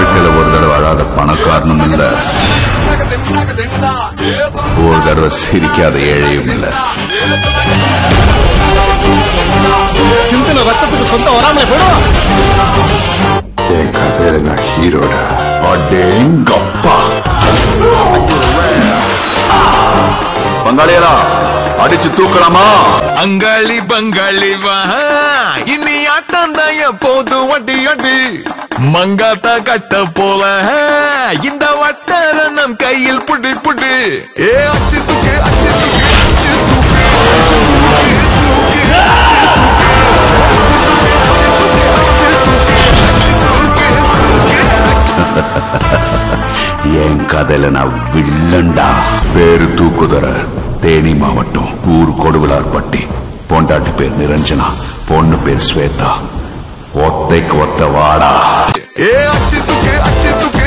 வாழ்க்கையில ஒரு தடவை அழாத பணக்காரனும் இல்ல ஒரு தடவை சிரிக்காத ஏழையும் இல்ல சிந்தனை ரத்தத்துக்கு சொந்தம் வராமலே போயிடும் என் கதையில நான் ஹீரோடா அடேங்கப்பா பங்காளியரா அடிச்சு தூக்கலாமா அங்காளி பங்காளி வா இனி ஆட்டம் தான் எப்போது வட்டி அடி மங்காத்தா கட்ட போல இந்த வட்டார நம் கையில் புடி புடி ஏ அச்சு தூக்கு அச்சு தூக்கு அச்சு தூக்கு என் கதையில நான் வில்லண்டா பேரு தூக்குதர தேனி மாவட்டம் ஊர் கொடுவிலார்பட்டி பொண்டாட்டி பேர் நிரஞ்சனா பொண்ணு பேர் ஸ்வேதா ஒத்தைக்கு ஒத்த வாடா ஏ அச்சு தூக்கு அச்சு தூக்கு